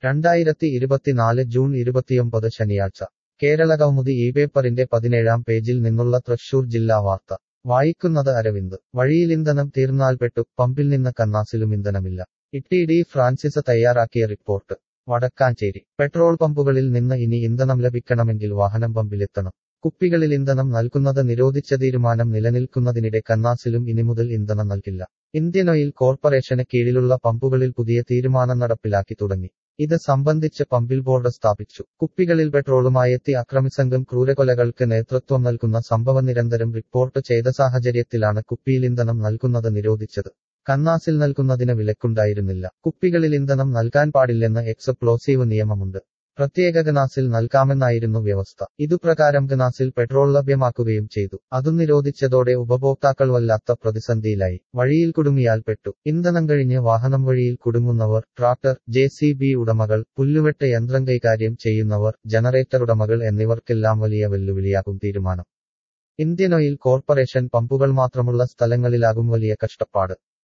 രണ്ടായിരത്തി ഇരുപത്തിനാല് ജൂൺ ഇരുപത്തിയൊമ്പത് ശനിയാഴ്ച കേരളകൗമുദി ഈ പേപ്പറിന്റെ പതിനേഴാം പേജിൽ നിന്നുള്ള തൃശൂർ ജില്ലാ വാർത്ത വായിക്കുന്നത് അരവിന്ദ് വഴിയിൽ ഇന്ധനം തീർന്നാൽ പെട്ടു പമ്പിൽ നിന്ന് കന്നാസിലും ഇന്ധനമില്ല ഇട്ടി ഡി ഫ്രാൻസിസ് തയ്യാറാക്കിയ റിപ്പോർട്ട് വടക്കാഞ്ചേരി പെട്രോൾ പമ്പുകളിൽ നിന്ന് ഇനി ഇന്ധനം ലഭിക്കണമെങ്കിൽ വാഹനം പമ്പിലെത്തണം കുപ്പികളിൽ ഇന്ധനം നൽകുന്നത് നിരോധിച്ച തീരുമാനം നിലനിൽക്കുന്നതിനിടെ കന്നാസിലും ഇനി മുതൽ ഇന്ധനം നൽകില്ല ഇന്ത്യൻ ഓയിൽ കോർപ്പറേഷന് കീഴിലുള്ള പമ്പുകളിൽ പുതിയ തീരുമാനം നടപ്പിലാക്കി തുടങ്ങി ഇത് സംബന്ധിച്ച് പമ്പിൽ ബോർഡ് സ്ഥാപിച്ചു കുപ്പികളിൽ പെട്രോളുമായെത്തി അക്രമിസംഘം ക്രൂരകൊലകൾക്ക് നേതൃത്വം നൽകുന്ന സംഭവം നിരന്തരം റിപ്പോർട്ട് ചെയ്ത സാഹചര്യത്തിലാണ് കുപ്പിയിൽ ഇന്ധനം നൽകുന്നത് നിരോധിച്ചത് കന്നാസിൽ നൽകുന്നതിന് വിലക്കുണ്ടായിരുന്നില്ല കുപ്പികളിൽ ഇന്ധനം നൽകാൻ പാടില്ലെന്ന് എക്സപ്ലോസീവ് നിയമമുണ്ട് പ്രത്യേക ഗനാസിൽ നൽകാമെന്നായിരുന്നു വ്യവസ്ഥ ഇതുപ്രകാരം ഗനാസിൽ പെട്രോൾ ലഭ്യമാക്കുകയും ചെയ്തു അതു നിരോധിച്ചതോടെ ഉപഭോക്താക്കൾ വല്ലാത്ത പ്രതിസന്ധിയിലായി വഴിയിൽ കുടുങ്ങിയാൽ പെട്ടു ഇന്ധനം കഴിഞ്ഞ് വാഹനം വഴിയിൽ കുടുങ്ങുന്നവർ ട്രാക്ടർ ജെ സി ബി ഉടമകൾ പുല്ലുവെട്ട് യന്ത്രം കൈകാര്യം ചെയ്യുന്നവർ ജനറേറ്റർ ഉടമകൾ എന്നിവർക്കെല്ലാം വലിയ വെല്ലുവിളിയാകും തീരുമാനം ഇന്ത്യൻ ഓയിൽ കോർപ്പറേഷൻ പമ്പുകൾ മാത്രമുള്ള സ്ഥലങ്ങളിലാകും വലിയ കഷ്ടപ്പാട്